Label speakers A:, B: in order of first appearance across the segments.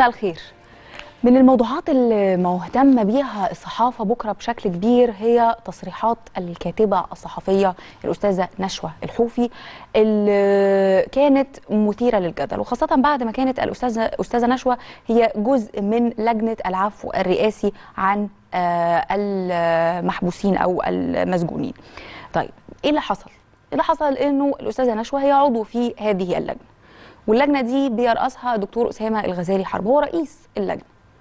A: مساء الخير من الموضوعات اللي مهتمة بيها الصحافة بكرة بشكل كبير هي تصريحات الكاتبة الصحفية الأستاذة نشوى الحوفي اللي كانت مثيرة للجدل وخاصة بعد ما كانت الأستاذة أستاذة نشوى هي جزء من لجنة العفو الرئاسي عن آه، المحبوسين أو المسجونين طيب إيه اللي حصل؟ اللي حصل إنه الأستاذة نشوى هي عضو في هذه اللجنة واللجنه دي بيرأسها دكتور اسامه الغزالي حرب هو رئيس اللجنه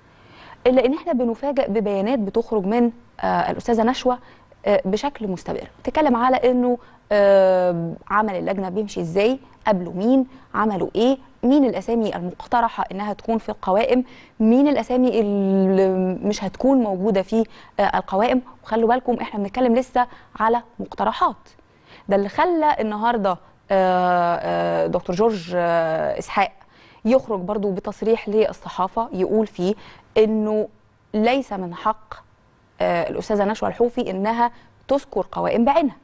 A: الا ان احنا بنفاجئ ببيانات بتخرج من آه الاستاذه نشوى آه بشكل مستمر بتتكلم على انه آه عمل اللجنه بيمشي ازاي قابلوا مين عملوا ايه مين الاسامي المقترحه انها تكون في القوائم مين الاسامي اللي مش هتكون موجوده في آه القوائم وخلوا بالكم احنا بنتكلم لسه على مقترحات ده اللي خلى النهارده آه، آه، دكتور جورج آه، اسحاق يخرج برضو بتصريح للصحافه يقول فيه انه ليس من حق آه، الاستاذه نشوى الحوفي انها تذكر قوائم بعينها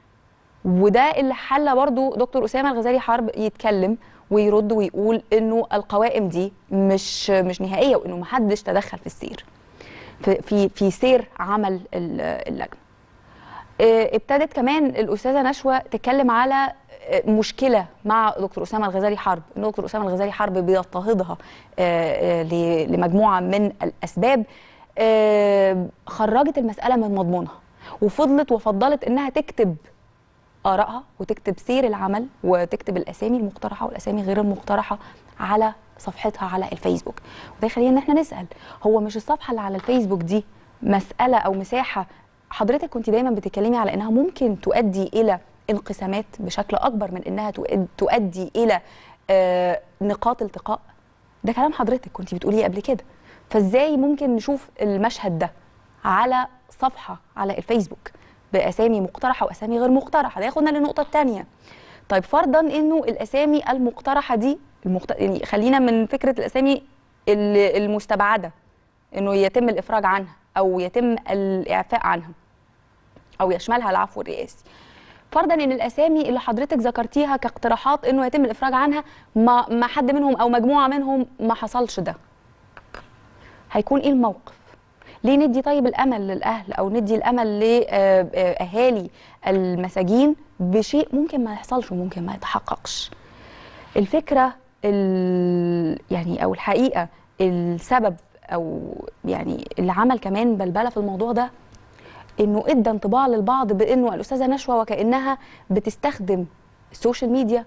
A: وده اللي حل برضو دكتور اسامه الغزالي حرب يتكلم ويرد ويقول انه القوائم دي مش مش نهائيه وانه محدش تدخل في السير في في, في سير عمل ال- اللجنه آه، ابتدت كمان الاستاذه نشوى تتكلم على آه، مشكله مع دكتور اسامه الغزالي حرب ان دكتور اسامه الغزالي حرب بيضطهدها آه، آه، ل- لمجموعه من الاسباب آه، خرجت المساله من مضمونها وفضلت وفضلت انها تكتب ارائها وتكتب سير العمل وتكتب الاسامي المقترحه والاسامي غير المقترحه على صفحتها على الفيسبوك وده يخلينا ان احنا نسال هو مش الصفحه اللي على الفيسبوك دي مساله او مساحه حضرتك كنت دايما بتتكلمي على انها ممكن تؤدي الى انقسامات بشكل اكبر من انها تؤد- تؤدي الى آه، نقاط التقاء ده كلام حضرتك كنت بتقوليه قبل كده فازاي ممكن نشوف المشهد ده على صفحه على الفيسبوك باسامي مقترحه واسامي غير مقترحه ده ياخدنا للنقطه الثانيه طيب فرضا انه الاسامي المقترحه دي المقت... يعني خلينا من فكره الاسامي ال- المستبعده انه يتم الافراج عنها او يتم الاعفاء عنها او يشملها العفو الرئاسي فرضا ان الاسامي اللي حضرتك ذكرتيها كاقتراحات انه يتم الافراج عنها ما ما حد منهم او مجموعه منهم ما حصلش ده هيكون ايه الموقف ليه ندي طيب الامل للاهل او ندي الامل لاهالي المساجين بشيء ممكن ما يحصلش وممكن ما يتحققش الفكره ال- يعني او الحقيقه السبب او يعني اللي عمل كمان بلبله في الموضوع ده انه ادى انطباع للبعض بانه الاستاذه نشوى وكانها بتستخدم السوشيال ميديا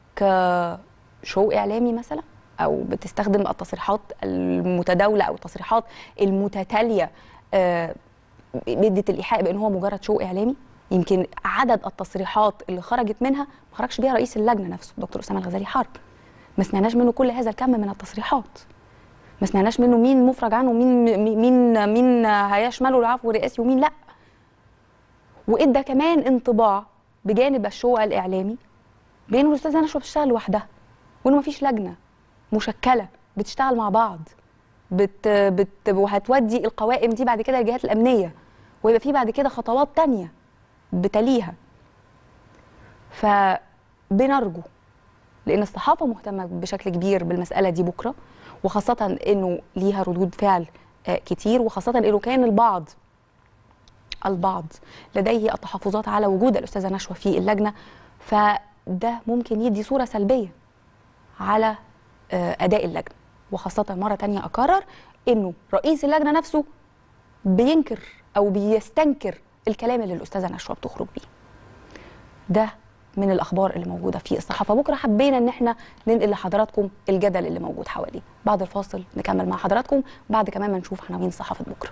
A: كشو اعلامي مثلا او بتستخدم التصريحات المتداوله او التصريحات المتتاليه آه، بدت الايحاء بان هو مجرد شو اعلامي يمكن عدد التصريحات اللي خرجت منها ما خرجش بيها رئيس اللجنه نفسه دكتور اسامه الغزالي حرب ما سمعناش منه كل هذا الكم من التصريحات ما سمعناش منه مين مفرج عنه ومين مين مين هيشمله العفو الرئاسي ومين لا وادى كمان انطباع بجانب الشو الاعلامي بانه الاستاذه نشوى بتشتغل لوحدها وانه مفيش لجنه مشكله بتشتغل مع بعض بت بت وهتودي القوائم دي بعد كده للجهات الامنيه ويبقى في بعد كده خطوات تانية بتليها فبنرجو لان الصحافه مهتمه بشكل كبير بالمساله دي بكره وخاصه انه ليها ردود فعل آه، كتير وخاصه انه كان البعض البعض لديه التحفظات على وجود الاستاذه نشوى في اللجنه فده ممكن يدي صوره سلبيه على آه، اداء اللجنه وخاصه مره تانية اكرر انه رئيس اللجنه نفسه بينكر او بيستنكر الكلام اللي الاستاذه نشوى بتخرج بيه ده من الاخبار اللي موجوده في الصحافه بكره حبينا ان احنا ننقل لحضراتكم الجدل اللي موجود حواليه بعد الفاصل نكمل مع حضراتكم بعد كمان ما نشوف عناوين صحافه بكره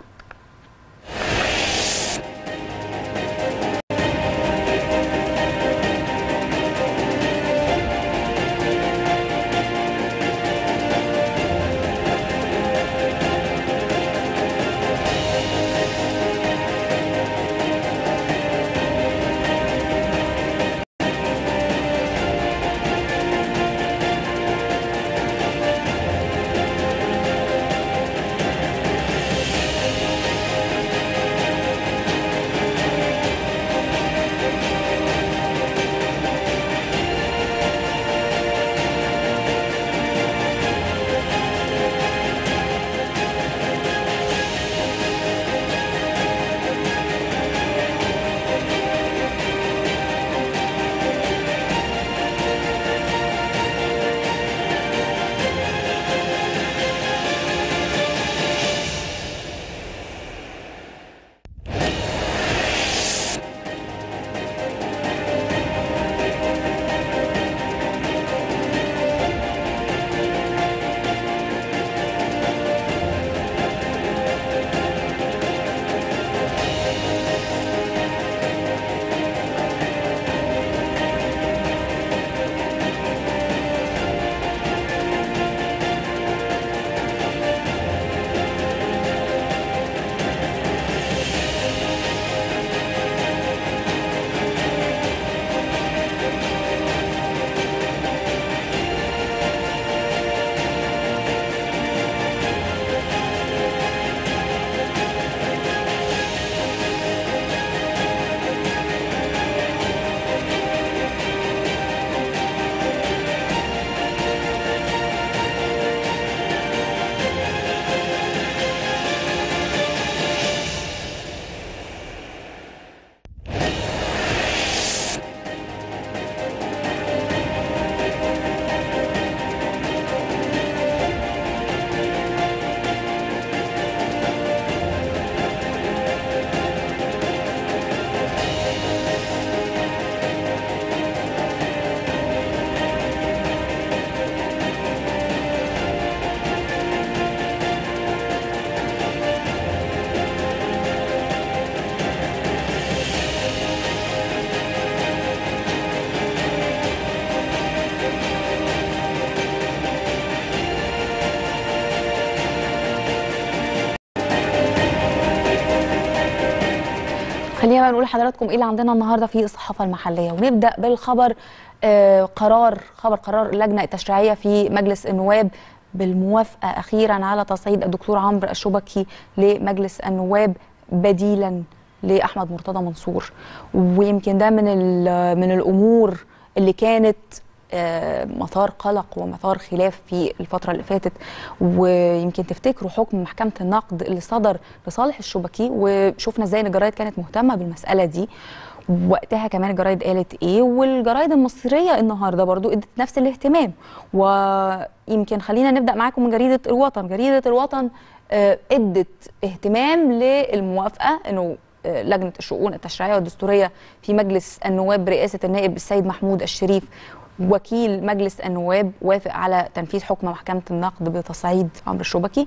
A: خلينا بقى نقول لحضراتكم ايه اللي عندنا النهارده في الصحافه المحليه ونبدا بالخبر آه قرار خبر قرار اللجنه التشريعيه في مجلس النواب بالموافقه اخيرا على تصعيد الدكتور عمرو الشبكي لمجلس النواب بديلا لاحمد مرتضى منصور ويمكن ده من من الامور اللي كانت آه، مثار قلق ومثار خلاف في الفترة اللي فاتت ويمكن تفتكروا حكم محكمة النقد اللي صدر لصالح الشبكي وشفنا ازاي ان الجرايد كانت مهتمة بالمسألة دي وقتها كمان الجرايد قالت ايه والجرايد المصريه النهارده برضو ادت نفس الاهتمام ويمكن خلينا نبدا معاكم من جريده الوطن جريده الوطن آه، ادت اهتمام للموافقه انه آه، لجنه الشؤون التشريعيه والدستوريه في مجلس النواب برئاسه النائب السيد محمود الشريف وكيل مجلس النواب وافق على تنفيذ حكم محكمه النقد بتصعيد عمرو الشبكي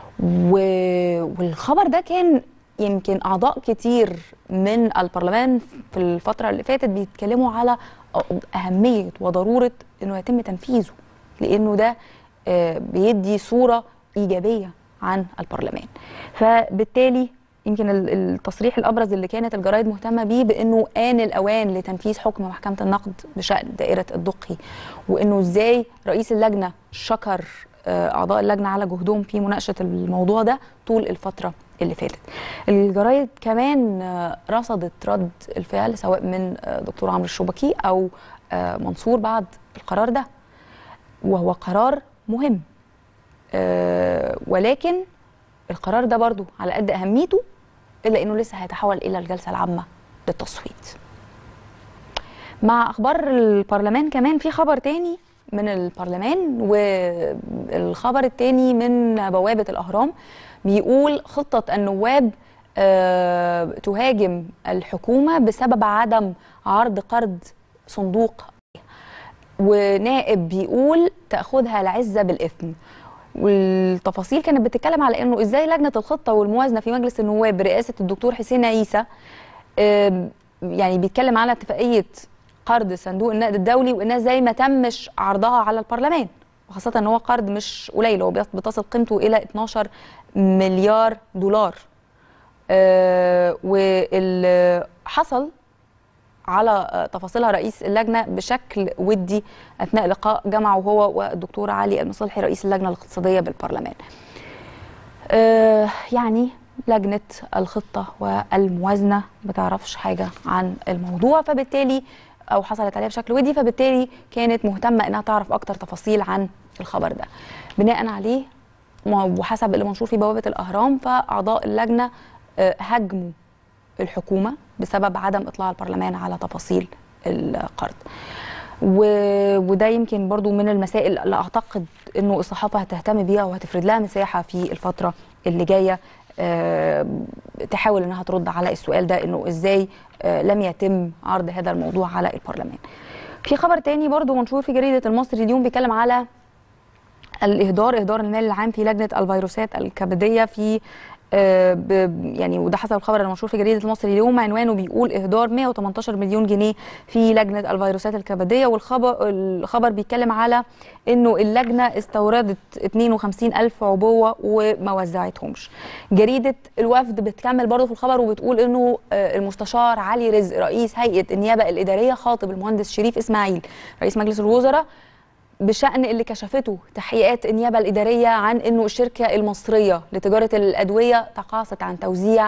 A: والخبر ده كان يمكن اعضاء كتير من البرلمان في الفتره اللي فاتت بيتكلموا على اهميه وضروره انه يتم تنفيذه لانه ده آه، بيدي صوره ايجابيه عن البرلمان فبالتالي يمكن التصريح الابرز اللي كانت الجرايد مهتمه بيه بانه آن الاوان لتنفيذ حكم محكمه النقد بشان دائره الدقي وانه ازاي رئيس اللجنه شكر آه، اعضاء اللجنه على جهدهم في مناقشه الموضوع ده طول الفتره اللي فاتت الجرايد كمان آه، رصدت رد الفعل سواء من آه، دكتور عمرو الشبكي او منصور بعد القرار ده وهو قرار مهم ولكن القرار ده برضو على قد اهميته الا انه لسه هيتحول الى الجلسه العامه للتصويت مع اخبار البرلمان كمان في خبر تاني من البرلمان والخبر التاني من بوابه الاهرام بيقول خطه النواب أه تهاجم الحكومه بسبب عدم عرض قرض صندوق ونائب بيقول تاخذها العزه بالاثم والتفاصيل كانت بتتكلم على انه ازاي لجنه الخطه والموازنه في مجلس النواب برئاسه الدكتور حسين عيسى يعني بيتكلم على اتفاقيه قرض صندوق النقد الدولي وانها ازاي ما تمش عرضها على البرلمان وخاصه ان هو قرض مش قليل هو بتصل قيمته الى 12 مليار دولار أه واللي حصل على تفاصيلها رئيس اللجنه بشكل ودي اثناء لقاء جمعه هو والدكتور علي المصلحي رئيس اللجنه الاقتصاديه بالبرلمان. آه يعني لجنه الخطه والموازنه ما تعرفش حاجه عن الموضوع فبالتالي او حصلت عليها بشكل ودي فبالتالي كانت مهتمه انها تعرف اكتر تفاصيل عن الخبر ده. بناء عليه وحسب اللي منشور في بوابه الاهرام فاعضاء اللجنه آه، هاجموا الحكومه بسبب عدم اطلاع البرلمان على تفاصيل القرض و... وده يمكن برضو من المسائل اللي اعتقد انه الصحافه هتهتم بيها وهتفرد لها مساحه في الفتره اللي جايه أه تحاول انها ترد على السؤال ده انه ازاي أه لم يتم عرض هذا الموضوع على البرلمان. في خبر تاني برضو منشور في جريده المصري اليوم بيتكلم على الاهدار اهدار المال العام في لجنه الفيروسات الكبديه في آه، يعني وده حسب الخبر المنشور في جريده المصري اليوم عنوانه بيقول اهدار 118 مليون جنيه في لجنه الفيروسات الكبديه والخبر الخبر بيتكلم على انه اللجنه استوردت 52 الف عبوه وما وزعتهمش جريده الوفد بتكمل برضه في الخبر وبتقول انه آه، المستشار علي رزق رئيس هيئه النيابه الاداريه خاطب المهندس شريف اسماعيل رئيس مجلس الوزراء بشأن اللي كشفته تحقيقات النيابة الإدارية عن أنه الشركة المصرية لتجارة الأدوية تقاصت عن توزيع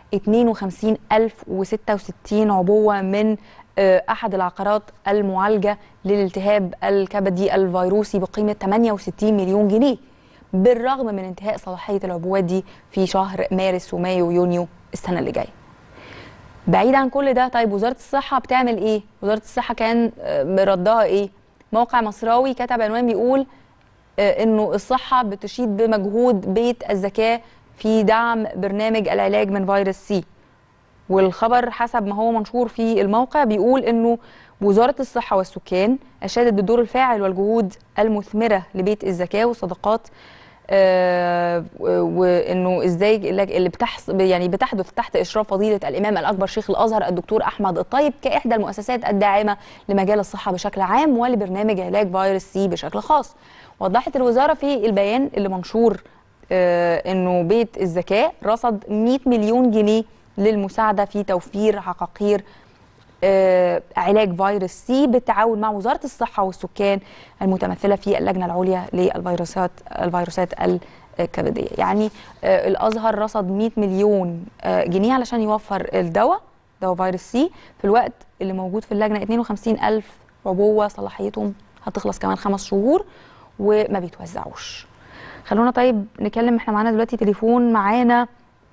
A: 52066 عبوة من آه، أحد العقارات المعالجة للالتهاب الكبدي الفيروسي بقيمة 68 مليون جنيه بالرغم من انتهاء صلاحية العبوات دي في شهر مارس ومايو ويونيو السنة اللي جاية بعيد عن كل ده طيب وزارة الصحة بتعمل إيه؟ وزارة الصحة كان آه، ردها إيه؟ موقع مصراوي كتب عنوان بيقول آه، انه الصحه بتشيد بمجهود بيت الذكاء في دعم برنامج العلاج من فيروس سي والخبر حسب ما هو منشور في الموقع بيقول انه وزاره الصحه والسكان اشادت بالدور الفاعل والجهود المثمره لبيت الذكاء والصدقات آه وانه ازاي اللي بتحص يعني بتحدث تحت اشراف فضيله الامام الاكبر شيخ الازهر الدكتور احمد الطيب كاحدى المؤسسات الداعمه لمجال الصحه بشكل عام ولبرنامج علاج فيروس سي بشكل خاص. وضحت الوزاره في البيان اللي منشور آه انه بيت الذكاء رصد 100 مليون جنيه للمساعده في توفير عقاقير آه، علاج فيروس سي بالتعاون مع وزاره الصحه والسكان المتمثله في اللجنه العليا للفيروسات الفيروسات الكبديه يعني آه، الازهر رصد 100 مليون آه، جنيه علشان يوفر الدواء دواء فيروس سي في الوقت اللي موجود في اللجنه 52 الف عبوه صلاحيتهم هتخلص كمان خمس شهور وما بيتوزعوش خلونا طيب نتكلم احنا معانا دلوقتي تليفون معانا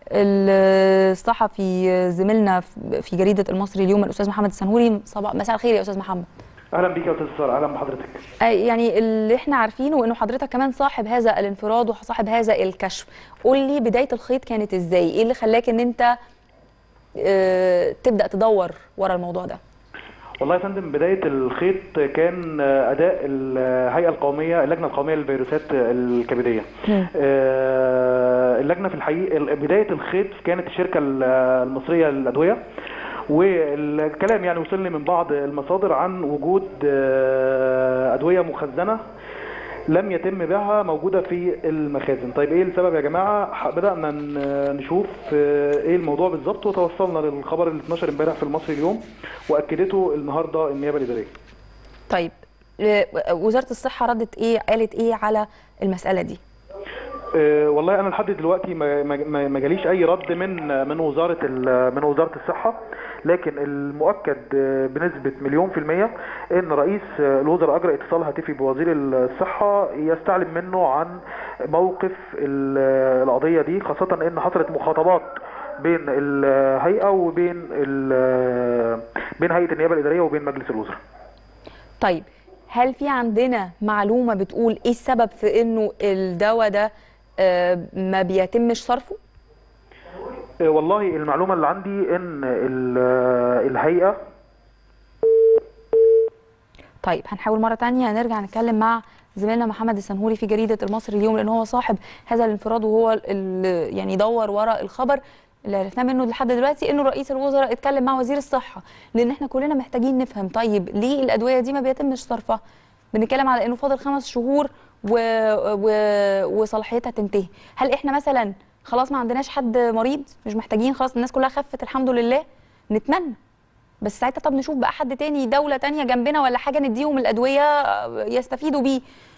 A: الصحفي زميلنا في جريده المصري اليوم الاستاذ محمد السنهوري صباح مساء الخير يا استاذ محمد
B: اهلا بيك يا استاذ ساره اهلا بحضرتك
A: آه، يعني اللي احنا عارفينه انه حضرتك كمان صاحب هذا الانفراد وصاحب هذا الكشف قول لي بدايه الخيط كانت ازاي ايه اللي خلاك ان انت اه تبدا تدور ورا الموضوع ده
B: والله يا فندم بدايه الخيط كان اداء الهيئه القوميه اللجنه القوميه للفيروسات الكبديه آه، اللجنه في الحقيقه بدايه الخيط كانت الشركه المصريه للادويه والكلام يعني وصلني من بعض المصادر عن وجود آه، ادويه مخزنه لم يتم بيعها موجوده في المخازن طيب ايه السبب يا جماعه بدانا نشوف ايه الموضوع بالظبط وتوصلنا للخبر اللي اتنشر امبارح في المصري اليوم واكدته النهارده النيابه الاداريه
A: طيب وزاره الصحه ردت ايه قالت ايه على المساله دي
B: أه والله انا لحد دلوقتي ما ما جاليش اي رد من من وزاره من وزاره الصحه لكن المؤكد بنسبه مليون في الميه ان رئيس الوزراء اجرى اتصال هاتفي بوزير الصحه يستعلم منه عن موقف القضيه دي خاصه ان حصلت مخاطبات بين الهيئه وبين بين هيئه النيابه الاداريه وبين مجلس الوزراء.
A: طيب هل في عندنا معلومه بتقول ايه السبب في انه الدواء ده ما بيتمش صرفه؟
B: والله المعلومه اللي عندي ان الهيئه
A: طيب هنحاول مره ثانيه نرجع نتكلم مع زميلنا محمد السنهوري في جريده المصري اليوم لان هو صاحب هذا الانفراد وهو اللي يعني دور وراء الخبر اللي عرفناه منه لحد دلوقتي انه رئيس الوزراء اتكلم مع وزير الصحه لان احنا كلنا محتاجين نفهم طيب ليه الادويه دي ما بيتمش صرفها بنتكلم على انه فاضل خمس شهور و... و... وصلاحيتها تنتهي هل احنا مثلا خلاص ما عندناش حد مريض مش محتاجين خلاص الناس كلها خفت الحمد لله نتمنى بس ساعتها طب نشوف بقى حد تاني دولة تانية جنبنا ولا حاجة نديهم الأدوية يستفيدوا بيه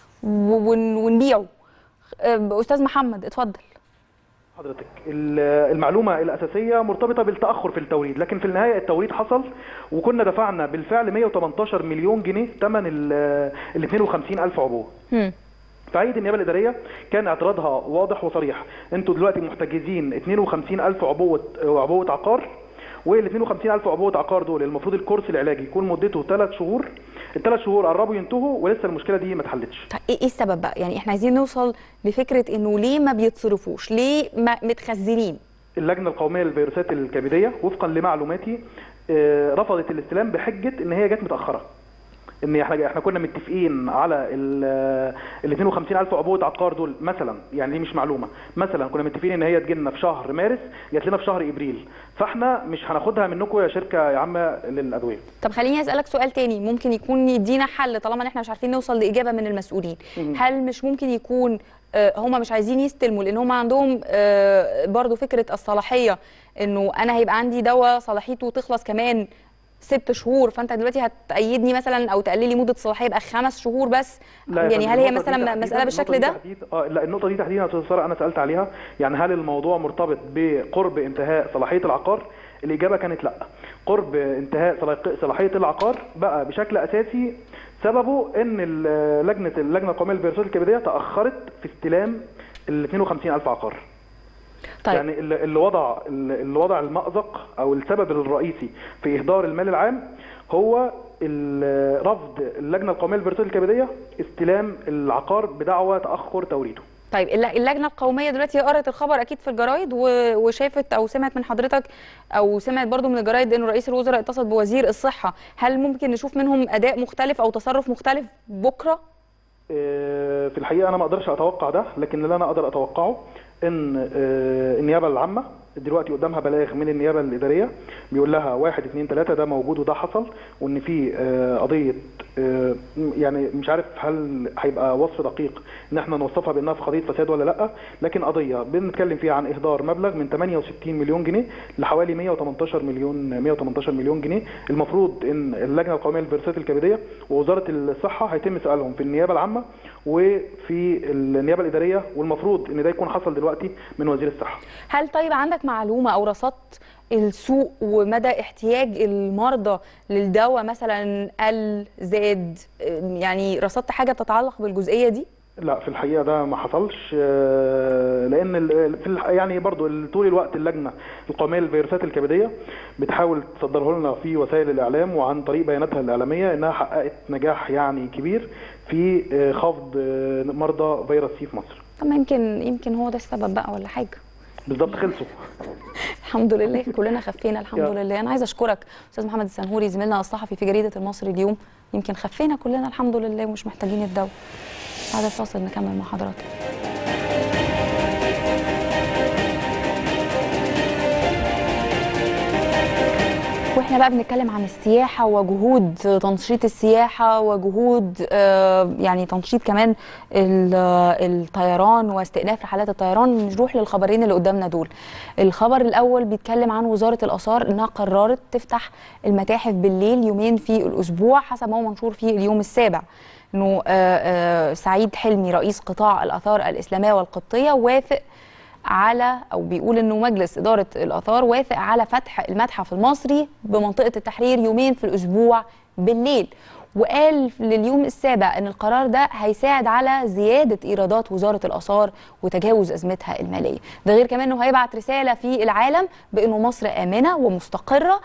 A: ونبيعه أستاذ محمد اتفضل
B: حضرتك المعلومة الأساسية مرتبطة بالتأخر في التوريد لكن في النهاية التوريد حصل وكنا دفعنا بالفعل 118 مليون جنيه ثمن ال 52 ألف عبوة فعيد النيابه الاداريه كان اعتراضها واضح وصريح انتوا دلوقتي محتجزين 52000 عبوه عبوه عقار وال 52000 عبوه عقار دول المفروض الكورس العلاجي يكون مدته 3 شهور الثلاث شهور قربوا ينتهوا ولسه المشكله دي ما اتحلتش
A: طيب ايه السبب بقى يعني احنا عايزين نوصل لفكره انه ليه ما بيتصرفوش ليه ما متخزنين
B: اللجنه القوميه للفيروسات الكبديه وفقا لمعلوماتي رفضت الاستلام بحجه ان هي جت متاخره ان احنا احنا كنا متفقين على ال 52000 عبوه عقار دول مثلا يعني دي مش معلومه مثلا كنا متفقين ان هي تجي لنا في شهر مارس جات لنا في شهر ابريل فاحنا مش هناخدها منكم يا شركه يا عم للادويه
A: طب خليني اسالك سؤال تاني ممكن يكون يدينا حل طالما ان احنا مش عارفين نوصل لاجابه من المسؤولين هل مش ممكن يكون هم مش عايزين يستلموا لان هم عندهم برضو فكره الصلاحيه انه انا هيبقى عندي دواء صلاحيته تخلص كمان ست شهور فانت دلوقتي هتأيدني مثلا او تقللي مده الصلاحيه يبقى خمس شهور بس يعني هل هي مثلا مساله بالشكل ده؟
B: اه لا النقطه دي تحديدا يا استاذ ساره انا سالت عليها يعني هل الموضوع مرتبط بقرب انتهاء صلاحيه العقار؟ الاجابه كانت لا قرب انتهاء صلاحيه العقار بقى بشكل اساسي سببه ان لجنه اللجنه القوميه للفيروسات الكبديه تاخرت في استلام ال 52000 عقار طيب. يعني اللي وضع اللي وضع المأزق او السبب الرئيسي في اهدار المال العام هو رفض اللجنه القوميه للفيروسات الكبديه استلام العقار بدعوى تاخر توريده.
A: طيب اللجنه القوميه دلوقتي قرأت الخبر اكيد في الجرايد وشافت او سمعت من حضرتك او سمعت برضو من الجرايد انه رئيس الوزراء اتصل بوزير الصحه، هل ممكن نشوف منهم اداء مختلف او تصرف مختلف بكره؟
B: في الحقيقه انا ما اقدرش اتوقع ده لكن اللي انا اقدر اتوقعه ان النيابه العامه دلوقتي قدامها بلاغ من النيابه الاداريه بيقول لها واحد اتنين تلاته ده موجود وده حصل وان في آه، قضيه آه، يعني مش عارف هل هيبقى وصف دقيق ان احنا نوصفها بانها في قضيه فساد ولا لا لكن قضيه بنتكلم فيها عن اهدار مبلغ من 68 مليون جنيه لحوالي 118 مليون 118 مليون جنيه المفروض ان اللجنه القوميه للفيروسات الكبديه ووزاره الصحه هيتم سؤالهم في النيابه العامه وفي النيابه الاداريه والمفروض ان ده يكون حصل دلوقتي من وزير الصحه
A: هل طيب عندك معلومه او رصدت السوق ومدى احتياج المرضى للدواء مثلا قل زاد يعني رصدت حاجه تتعلق بالجزئيه دي
B: لا في الحقيقه ده ما حصلش آه، لان ال- في الح- يعني برضو ال- طول الوقت اللجنه القوميه للفيروسات الكبديه بتحاول تصدره لنا في وسائل الاعلام وعن طريق بياناتها الاعلاميه انها حققت نجاح يعني كبير في آه، خفض آه، مرضى فيروس سي في مصر
A: طب ما يمكن يمكن هو ده السبب بقى ولا حاجه
B: بالظبط خلصوا
A: الحمد لله كلنا خفينا الحمد
B: يا.
A: لله انا عايزه اشكرك استاذ محمد السنهوري زميلنا الصحفي في جريده المصري اليوم يمكن خفينا كلنا الحمد لله ومش محتاجين الدواء بعد الفاصل نكمل مع حضراتكم واحنا بقى بنتكلم عن السياحه وجهود تنشيط السياحه وجهود آه، يعني تنشيط كمان ال- آه، الطيران واستئناف رحلات الطيران نروح للخبرين اللي قدامنا دول الخبر الاول بيتكلم عن وزاره الاثار انها قررت تفتح المتاحف بالليل يومين في الاسبوع حسب ما هو منشور في اليوم السابع انه آه، آه، سعيد حلمي رئيس قطاع الاثار الاسلاميه والقبطيه وافق على او بيقول انه مجلس اداره الاثار وافق على فتح المتحف المصري بمنطقه التحرير يومين في الاسبوع بالليل وقال لليوم السابع ان القرار ده هيساعد على زياده ايرادات وزاره الاثار وتجاوز ازمتها الماليه ده غير كمان انه هيبعت رساله في العالم بانه مصر امنه ومستقره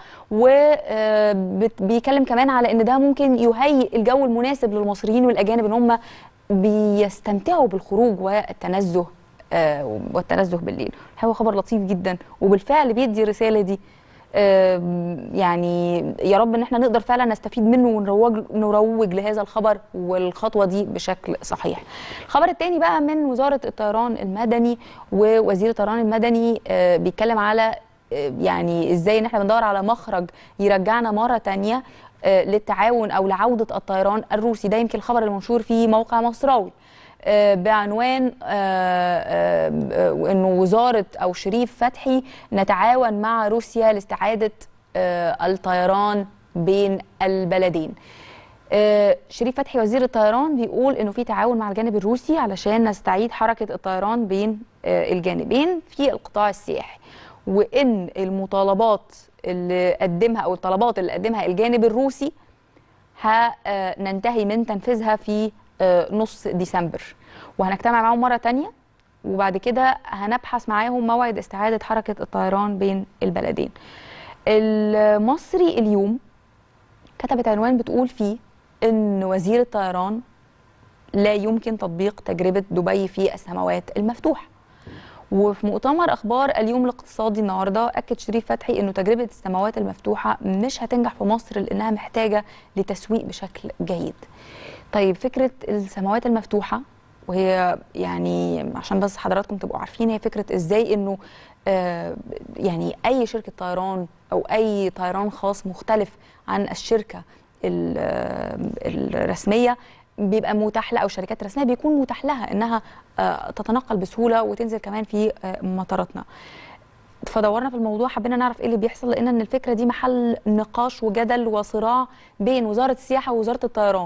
A: وبيتكلم كمان على ان ده ممكن يهيئ الجو المناسب للمصريين والاجانب ان هم بيستمتعوا بالخروج والتنزه آه، والتنزه بالليل هو خبر لطيف جدا وبالفعل بيدي الرساله دي آم، يعني يا رب ان احنا نقدر فعلا نستفيد منه ونروج نروج لهذا الخبر والخطوه دي بشكل صحيح. الخبر الثاني بقى من وزاره الطيران المدني ووزير الطيران المدني آه، بيتكلم على آه، يعني ازاي ان احنا بندور على مخرج يرجعنا مره تانية آه، للتعاون او لعوده الطيران الروسي ده يمكن الخبر المنشور في موقع مصراوي آه، بعنوان آه، آه، آه، انه وزاره او شريف فتحي نتعاون مع روسيا لاستعاده آه، الطيران بين البلدين. آه، شريف فتحي وزير الطيران بيقول انه في تعاون مع الجانب الروسي علشان نستعيد حركه الطيران بين آه، الجانبين في القطاع السياحي وان المطالبات اللي قدمها او الطلبات اللي قدمها الجانب الروسي هننتهي من تنفيذها في آه، نص ديسمبر وهنجتمع معاهم مرة تانية وبعد كده هنبحث معاهم موعد استعادة حركة الطيران بين البلدين المصري اليوم كتبت عنوان بتقول فيه ان وزير الطيران لا يمكن تطبيق تجربة دبي في السماوات المفتوحة وفي مؤتمر اخبار اليوم الاقتصادي النهارده اكد شريف فتحي انه تجربه السماوات المفتوحه مش هتنجح في مصر لانها محتاجه لتسويق بشكل جيد. طيب فكره السماوات المفتوحه وهي يعني عشان بس حضراتكم تبقوا عارفين هي فكره ازاي انه آه يعني اي شركه طيران او اي طيران خاص مختلف عن الشركه ال- آه، الرسميه بيبقى متاح لها او الشركات الرسميه بيكون متاح لها انها آه، تتنقل بسهوله وتنزل كمان في آه، مطاراتنا فدورنا في الموضوع حبينا نعرف ايه اللي بيحصل لقينا ان الفكره دي محل نقاش وجدل وصراع بين وزاره السياحه ووزاره الطيران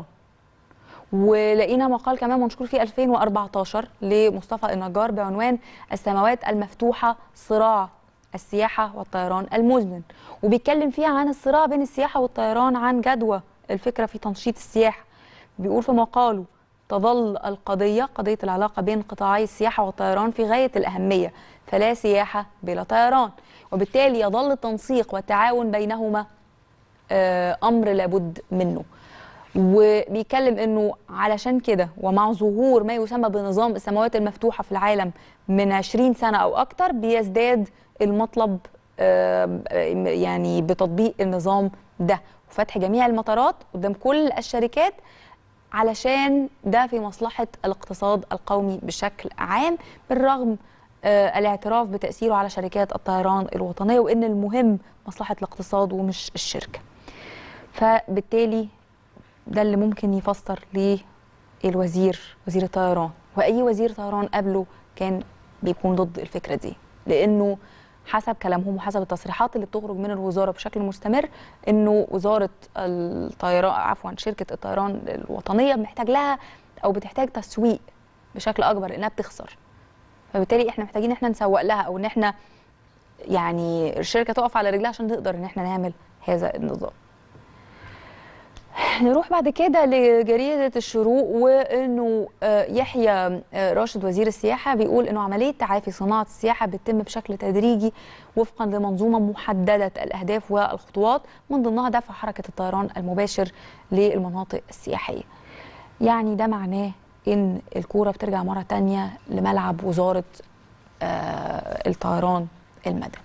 A: ولقينا مقال كمان منشور في 2014 لمصطفى النجار بعنوان السماوات المفتوحه صراع السياحه والطيران المزمن وبيتكلم فيها عن الصراع بين السياحه والطيران عن جدوى الفكره في تنشيط السياحه بيقول في مقاله تظل القضيه قضيه العلاقه بين قطاعي السياحه والطيران في غايه الاهميه فلا سياحه بلا طيران وبالتالي يظل التنسيق والتعاون بينهما آه، امر لابد منه وبيتكلم انه علشان كده ومع ظهور ما يسمى بنظام السماوات المفتوحه في العالم من 20 سنه او اكتر بيزداد المطلب آه، يعني بتطبيق النظام ده وفتح جميع المطارات قدام كل الشركات علشان ده في مصلحه الاقتصاد القومي بشكل عام بالرغم آه، الاعتراف بتاثيره على شركات الطيران الوطنيه وان المهم مصلحه الاقتصاد ومش الشركه فبالتالي ده اللي ممكن يفسر ليه الوزير وزير الطيران واي وزير طيران قبله كان بيكون ضد الفكره دي لانه حسب كلامهم وحسب التصريحات اللي بتخرج من الوزاره بشكل مستمر انه وزاره الطيران عفوا شركه الطيران الوطنيه محتاج لها او بتحتاج تسويق بشكل اكبر لانها بتخسر فبالتالي احنا محتاجين احنا نسوق لها او ان احنا يعني الشركه تقف على رجلها عشان نقدر ان احنا نعمل هذا النظام نروح بعد كده لجريدة الشروق وانه آه، يحيى آه، راشد وزير السياحة بيقول انه عملية تعافي صناعة السياحة بتتم بشكل تدريجي وفقا لمنظومة محددة الأهداف والخطوات من ضمنها دفع حركة الطيران المباشر للمناطق السياحية يعني ده معناه ان الكورة بترجع مرة تانية لملعب وزارة آه، الطيران المدني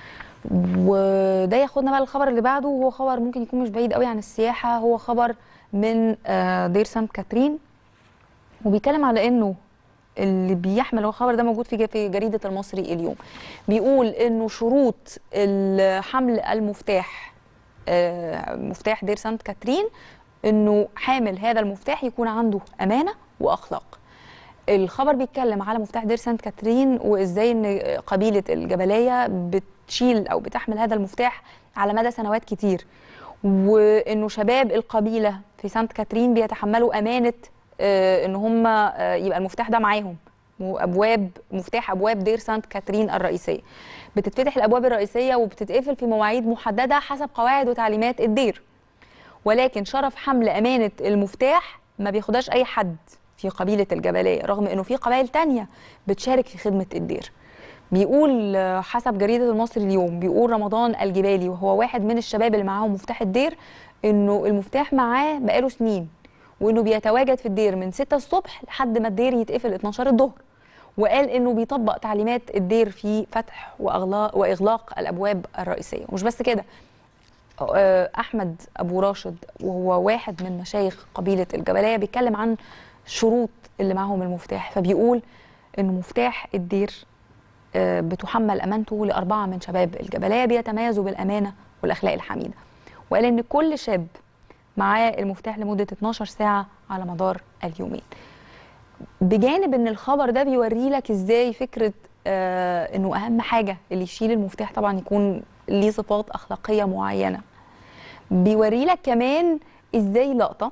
A: وده ياخدنا بقى للخبر اللي بعده وهو خبر ممكن يكون مش بعيد قوي عن السياحه هو خبر من آه، دير سانت كاترين وبيتكلم على انه اللي بيحمل هو الخبر ده موجود في في جريده المصري اليوم بيقول انه شروط حمل المفتاح آه، مفتاح دير سانت كاترين انه حامل هذا المفتاح يكون عنده امانه واخلاق الخبر بيتكلم على مفتاح دير سانت كاترين وازاي ان قبيله الجبليه بتشيل او بتحمل هذا المفتاح على مدى سنوات كتير وانه شباب القبيله في سانت كاترين بيتحملوا امانه آه، ان هم آه، يبقى المفتاح ده معاهم وابواب مفتاح ابواب دير سانت كاترين الرئيسيه بتتفتح الابواب الرئيسيه وبتتقفل في مواعيد محدده حسب قواعد وتعليمات الدير ولكن شرف حمل امانه المفتاح ما بياخدهاش اي حد في قبيلة الجبلية رغم أنه في قبائل تانية بتشارك في خدمة الدير بيقول حسب جريدة المصري اليوم بيقول رمضان الجبالي وهو واحد من الشباب اللي معاهم مفتاح الدير انه المفتاح معاه بقاله سنين وانه بيتواجد في الدير من 6 الصبح لحد ما الدير يتقفل 12 الظهر وقال انه بيطبق تعليمات الدير في فتح واغلاق واغلاق الابواب الرئيسيه ومش بس كده احمد ابو راشد وهو واحد من مشايخ قبيله الجبليه بيتكلم عن شروط اللي معاهم المفتاح فبيقول انه مفتاح الدير آه، بتحمل امانته لاربعه من شباب الجبليه بيتميزوا بالامانه والاخلاق الحميده وقال ان كل شاب معاه المفتاح لمده 12 ساعه على مدار اليومين بجانب ان الخبر ده بيوري لك ازاي فكره آه انه اهم حاجه اللي يشيل المفتاح طبعا يكون ليه صفات اخلاقيه معينه بيوري لك كمان ازاي لقطه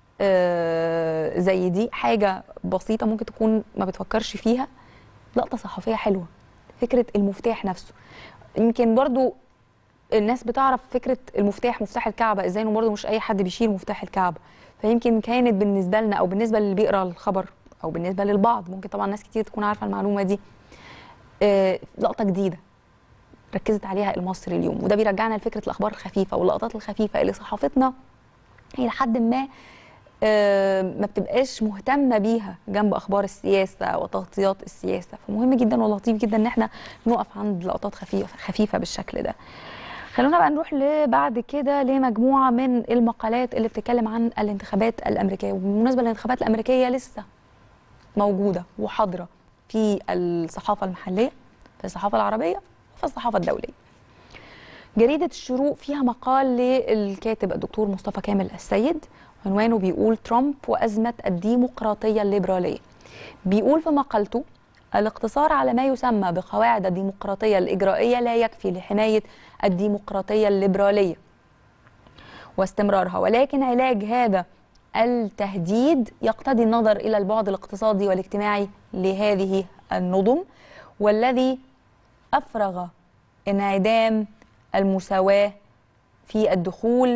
A: آه، زي دي حاجه بسيطه ممكن تكون ما بتفكرش فيها لقطه صحفيه حلوه فكره المفتاح نفسه يمكن برضو الناس بتعرف فكره المفتاح مفتاح الكعبه ازاي انه برضو مش اي حد بيشيل مفتاح الكعبه فيمكن كانت بالنسبه لنا او بالنسبه للي بيقرا الخبر او بالنسبه للبعض ممكن طبعا ناس كتير تكون عارفه المعلومه دي آه لقطه جديده ركزت عليها المصري اليوم وده بيرجعنا لفكره الاخبار الخفيفه واللقطات الخفيفه اللي صحافتنا الى حد ما آه، ما بتبقاش مهتمه بيها جنب اخبار السياسه وتغطيات السياسه فمهم جدا ولطيف جدا ان احنا نقف عند لقطات خفيفه خفيفه بالشكل ده خلونا بقى نروح بعد كده لمجموعه من المقالات اللي بتتكلم عن الانتخابات الامريكيه وبالمناسبه الانتخابات الامريكيه لسه موجوده وحاضره في الصحافه المحليه في الصحافه العربيه وفي الصحافه الدوليه جريدة الشروق فيها مقال للكاتب الدكتور مصطفى كامل السيد عنوانه بيقول ترامب وأزمة الديمقراطية الليبرالية بيقول في مقالته الاقتصار على ما يسمى بقواعد الديمقراطية الإجرائية لا يكفي لحماية الديمقراطية الليبرالية واستمرارها ولكن علاج هذا التهديد يقتضي النظر إلى البعد الاقتصادي والاجتماعي لهذه النظم والذي أفرغ انعدام المساواة في الدخول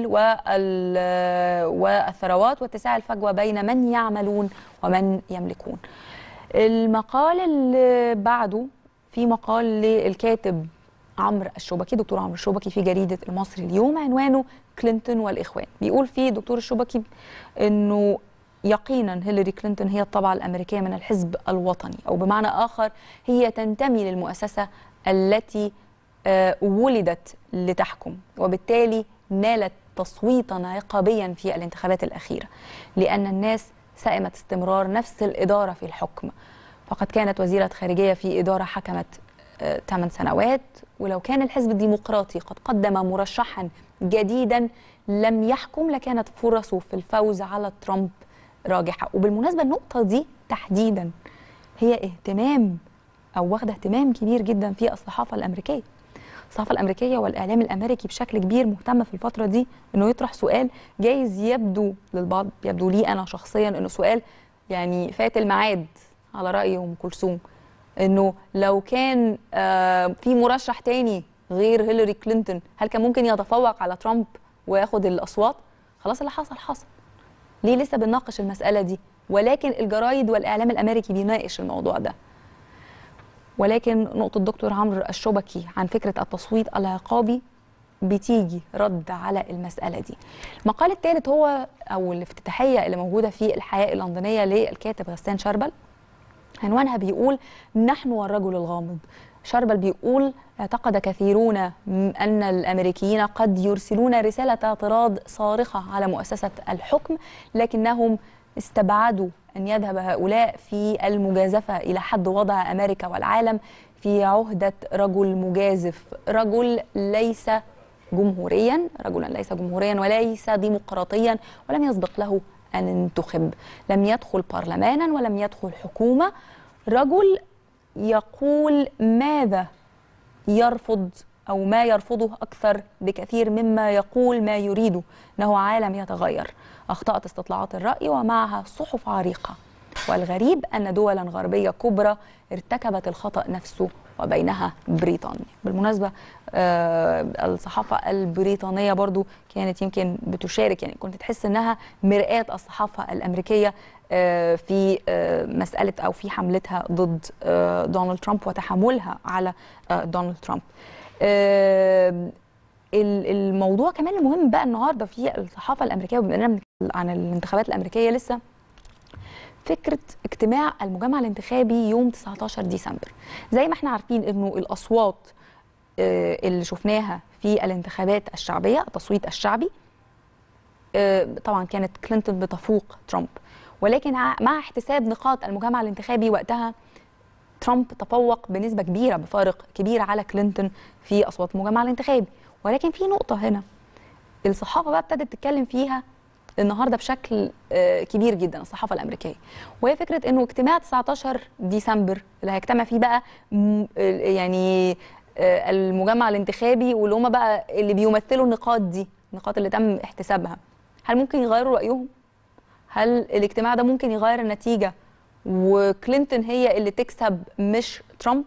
A: والثروات واتساع الفجوة بين من يعملون ومن يملكون المقال اللي بعده في مقال للكاتب عمرو الشوبكي دكتور عمرو الشوبكي في جريدة المصري اليوم عنوانه كلينتون والإخوان بيقول فيه دكتور الشوبكي أنه يقينا هيلاري كلينتون هي الطبعة الأمريكية من الحزب الوطني أو بمعنى آخر هي تنتمي للمؤسسة التي آه، ولدت لتحكم وبالتالي نالت تصويتا عقابيا في الانتخابات الأخيرة لأن الناس سئمت استمرار نفس الإدارة في الحكم فقد كانت وزيرة خارجية في إدارة حكمت 8 سنوات ولو كان الحزب الديمقراطي قد قدم مرشحا جديدا لم يحكم لكانت فرصه في الفوز على ترامب راجحة وبالمناسبة النقطة دي تحديدا هي اهتمام أو واخدة اهتمام كبير جدا في الصحافة الأمريكية الصحافة الأمريكية والإعلام الأمريكي بشكل كبير مهتم في الفترة دي إنه يطرح سؤال جايز يبدو للبعض يبدو لي أنا شخصيا إنه سؤال يعني فات الميعاد على رأي أم كلثوم إنه لو كان آه في مرشح تاني غير هيلاري كلينتون هل كان ممكن يتفوق على ترامب وياخد الأصوات؟ خلاص اللي حصل حصل ليه لسه بنناقش المسألة دي؟ ولكن الجرايد والإعلام الأمريكي بيناقش الموضوع ده ولكن نقطة دكتور عمرو الشبكي عن فكرة التصويت العقابي بتيجي رد على المسألة دي المقال الثالث هو أو الافتتاحية اللي موجودة في الحياة اللندنية للكاتب غسان شربل عنوانها بيقول نحن والرجل الغامض شربل بيقول اعتقد كثيرون أن الأمريكيين قد يرسلون رسالة اعتراض صارخة على مؤسسة الحكم لكنهم استبعدوا أن يذهب هؤلاء في المجازفة إلى حد وضع أمريكا والعالم في عهدة رجل مجازف رجل ليس جمهوريا رجلا ليس جمهوريا وليس ديمقراطيا ولم يسبق له أن انتخب لم يدخل برلمانا ولم يدخل حكومة رجل يقول ماذا يرفض أو ما يرفضه أكثر بكثير مما يقول ما يريده أنه عالم يتغير أخطأت استطلاعات الرأي ومعها صحف عريقة والغريب أن دولا غربية كبرى ارتكبت الخطأ نفسه وبينها بريطانيا بالمناسبة آه الصحافة البريطانية برضو كانت يمكن بتشارك يعني كنت تحس أنها مرآة الصحافة الأمريكية آه في آه مسألة أو في حملتها ضد دونالد ترامب وتحملها على دونالد ترامب الموضوع كمان المهم بقى النهارده في الصحافه الامريكيه وبما اننا عن الانتخابات الامريكيه لسه فكره اجتماع المجمع الانتخابي يوم 19 ديسمبر زي ما احنا عارفين انه الاصوات اللي شفناها في الانتخابات الشعبيه التصويت الشعبي طبعا كانت كلينتون بتفوق ترامب ولكن مع احتساب نقاط المجمع الانتخابي وقتها ترامب تفوق بنسبه كبيره بفارق كبير على كلينتون في اصوات المجمع الانتخابي ولكن في نقطه هنا الصحافه بقى ابتدت تتكلم فيها النهارده بشكل كبير جدا الصحافه الامريكيه وهي فكره انه اجتماع 19 ديسمبر اللي هيجتمع فيه بقى يعني المجمع الانتخابي واللي هم بقى اللي بيمثلوا النقاط دي النقاط اللي تم احتسابها هل ممكن يغيروا رايهم هل الاجتماع ده ممكن يغير النتيجه وكلينتون هي اللي تكسب مش ترامب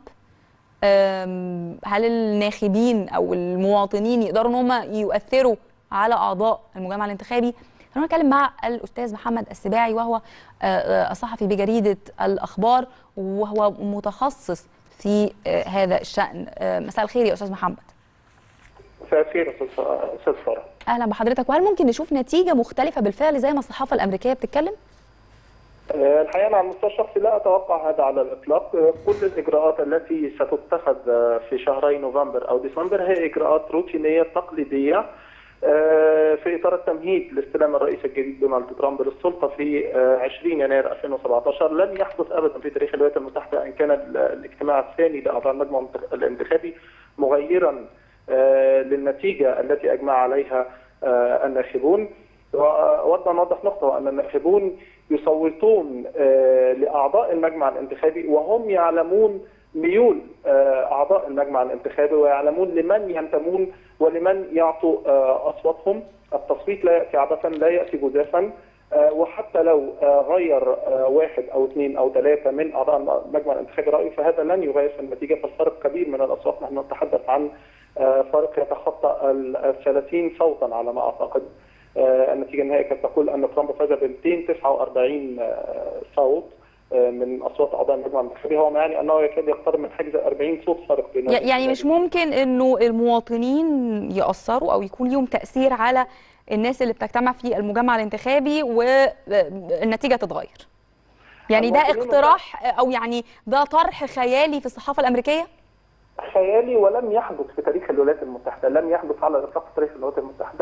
A: هل الناخبين او المواطنين يقدروا ان هم يؤثروا على اعضاء المجمع الانتخابي خلونا نتكلم مع الاستاذ محمد السباعي وهو الصحفي بجريده الاخبار وهو متخصص في هذا الشان مساء الخير يا استاذ محمد
C: مساء الخير استاذ فرح
A: اهلا بحضرتك وهل ممكن نشوف نتيجه مختلفه بالفعل زي ما الصحافه الامريكيه بتتكلم
C: الحقيقه انا على المستوى الشخصي لا اتوقع هذا على الاطلاق، كل الاجراءات التي ستتخذ في شهري نوفمبر او ديسمبر هي اجراءات روتينيه تقليديه في اطار التمهيد لاستلام الرئيس الجديد دونالد ترامب للسلطه في 20 يناير 2017 لم يحدث ابدا في تاريخ الولايات المتحده ان كان الاجتماع الثاني لاعضاء المجمع الانتخابي مغيرا للنتيجه التي اجمع عليها الناخبون واود ان اوضح نقطه ان الناخبون يصوتون لاعضاء المجمع الانتخابي وهم يعلمون ميول اعضاء المجمع الانتخابي ويعلمون لمن ينتمون ولمن يعطوا اصواتهم التصويت لا ياتي عبثا لا ياتي جزافا وحتى لو غير واحد او اثنين او ثلاثه من اعضاء المجمع الانتخابي رايه فهذا لن يغير في النتيجه فالفرق كبير من الاصوات نحن نتحدث عن فرق يتخطى ال 30 صوتا على ما اعتقد النتيجه النهائيه كانت تقول ان ترامب فاز ب 249 صوت من اصوات اعضاء المجمع الانتخابي هو ما يعني انه يكاد يقترب من حجز 40 صوت فرق بين
A: يعني مش ممكن انه المواطنين ياثروا او يكون ليهم تاثير على الناس اللي بتجتمع في المجمع الانتخابي والنتيجه تتغير يعني ده اقتراح او يعني ده طرح خيالي في الصحافه الامريكيه
C: خيالي ولم يحدث في تاريخ الولايات المتحده لم يحدث على الاطلاق في تاريخ الولايات المتحده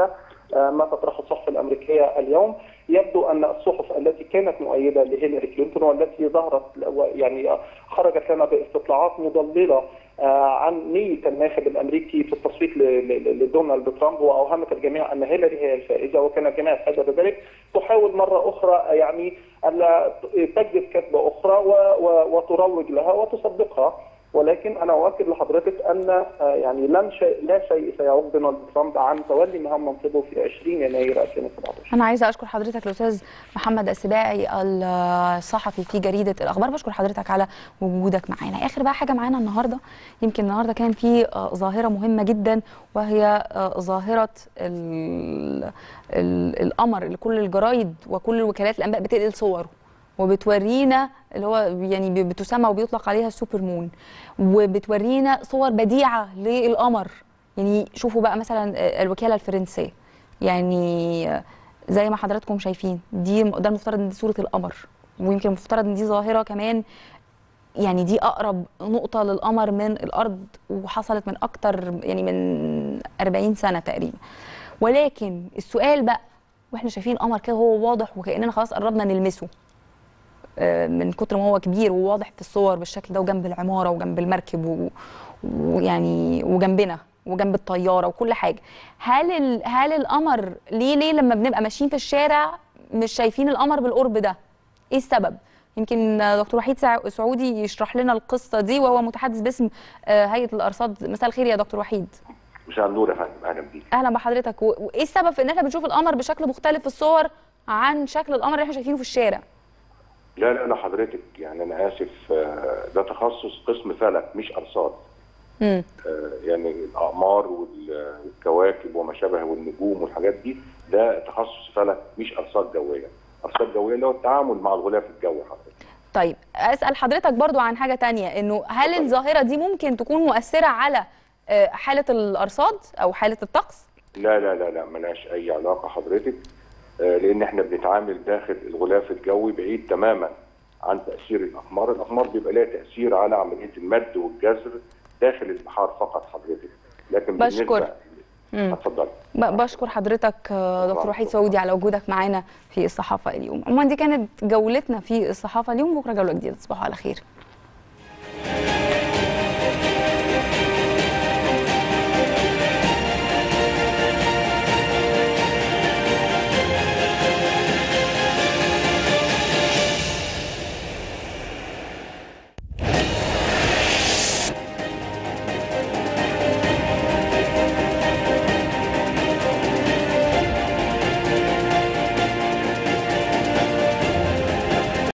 C: ما تطرحه الصحف الامريكيه اليوم يبدو ان الصحف التي كانت مؤيده لهيلاري كلينتون والتي ظهرت يعني خرجت لنا باستطلاعات مضلله عن نيه الناخب الامريكي في التصويت لدونالد ترامب واوهمت الجميع ان هيلاري هي الفائزه وكان الجميع يحسب ذلك تحاول مره اخرى يعني الا تجد كذبه اخرى وتروج لها وتصدقها ولكن انا اؤكد لحضرتك ان يعني لن شيء لا شيء سيعوق دونالد ترامب عن تولي مهام منصبه في 20 يناير 2017
A: انا عايزه اشكر حضرتك الاستاذ محمد السباعي الصحفي في جريده الاخبار بشكر حضرتك على وجودك معانا اخر بقى حاجه معانا النهارده يمكن النهارده كان في ظاهره مهمه جدا وهي ظاهره ال ال القمر اللي كل الجرايد وكل وكالات الانباء بتنقل صوره وبتورينا اللي هو يعني بتسمى وبيطلق عليها السوبر مون وبتورينا صور بديعه للقمر يعني شوفوا بقى مثلا الوكاله الفرنسيه يعني زي ما حضراتكم شايفين دي ده المفترض ان دي صوره القمر ويمكن المفترض ان دي ظاهره كمان يعني دي اقرب نقطه للقمر من الارض وحصلت من اكتر يعني من 40 سنه تقريبا ولكن السؤال بقى واحنا شايفين القمر كده هو واضح وكاننا خلاص قربنا نلمسه من كتر ما هو كبير وواضح في الصور بالشكل ده وجنب العماره وجنب المركب ويعني وجنبنا وجنب الطياره وكل حاجه هل ال... هل القمر ليه ليه لما بنبقى ماشيين في الشارع مش شايفين القمر بالقرب ده ايه السبب يمكن دكتور وحيد سعودي يشرح لنا القصه دي وهو متحدث باسم هيئه الارصاد مساء الخير يا دكتور وحيد
D: مساء النور يا فندم اهلا بيك
A: اهلا بحضرتك وايه السبب في ان احنا بنشوف القمر بشكل مختلف في الصور عن شكل القمر اللي احنا شايفينه في الشارع
D: لا لا لا حضرتك يعني انا اسف ده تخصص قسم فلك مش ارصاد
A: امم
D: يعني الاقمار والكواكب وما شابه والنجوم والحاجات دي ده تخصص فلك مش ارصاد جويه ارصاد جويه اللي هو التعامل مع الغلاف الجوي حضرتك
A: طيب اسال حضرتك برضو عن حاجه تانية انه هل طبعا. الظاهره دي ممكن تكون مؤثره على حاله الارصاد او حاله الطقس
D: لا لا لا لا ملهاش اي علاقه حضرتك لان احنا بنتعامل داخل الغلاف الجوي بعيد تماما عن تاثير الاقمار، الاقمار بيبقى لها تاثير على عمليه المد والجزر داخل البحار فقط حضرتك، لكن
A: بشكر
D: اتفضلي
A: بشكر حضرتك دكتور وحيد سعودي على وجودك معانا في الصحافه اليوم، عموما دي كانت جولتنا في الصحافه اليوم بكره جوله جديده تصبحوا على خير.